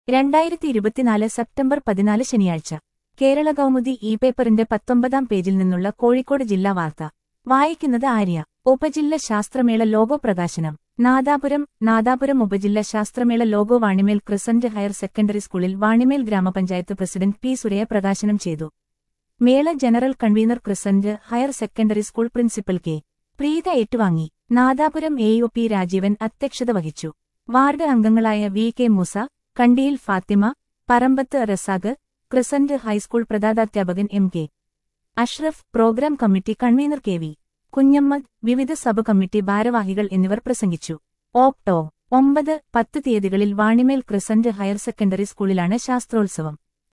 രണ്ടായിരത്തി ഇരുപത്തിനാല് സെപ്റ്റംബർ പതിനാല് ശനിയാഴ്ച കേരള കൗമുദി ഇ പേപ്പറിന്റെ പത്തൊമ്പതാം പേജിൽ നിന്നുള്ള കോഴിക്കോട് ജില്ലാ വാർത്ത വായിക്കുന്നത് ആര്യ ഉപജില്ല ശാസ്ത്രമേള ലോഗോ പ്രകാശനം നാദാപുരം നാദാപുരം ഉപജില്ല ശാസ്ത്രമേള logo Vanimel crescent higher secondary സ്കൂളിൽ വാണിമേൽ ഗ്രാമപഞ്ചായത്ത് പ്രസിഡന്റ് പി സുരയ പ്രകാശനം ചെയ്തു മേള general convener crescent higher secondary school principal K Preetha ഏറ്റുവാങ്ങി Nadapuram A O P Rajeevan അധ്യക്ഷത വഹിച്ചു വാർഡ് അംഗങ്ങളായ V K Moosa Kandiyil Fathima Parambath Razak crescent high school പ്രധാനാധ്യാപകൻ M K Ashraf programme committee convener K V Kunhammad വിവിധ സബ് കമ്മിറ്റി ഭാരവാഹികൾ എന്നിവർ പ്രസംഗിച്ചു ഓക്ടോ ഒമ്പത് പത്ത് തീയതികളിൽ വാണിമേൽ ക്രിസന്റ് ഹയർ സെക്കൻഡറി സ്കൂളിലാണ് ശാസ്ത്രോത്സവം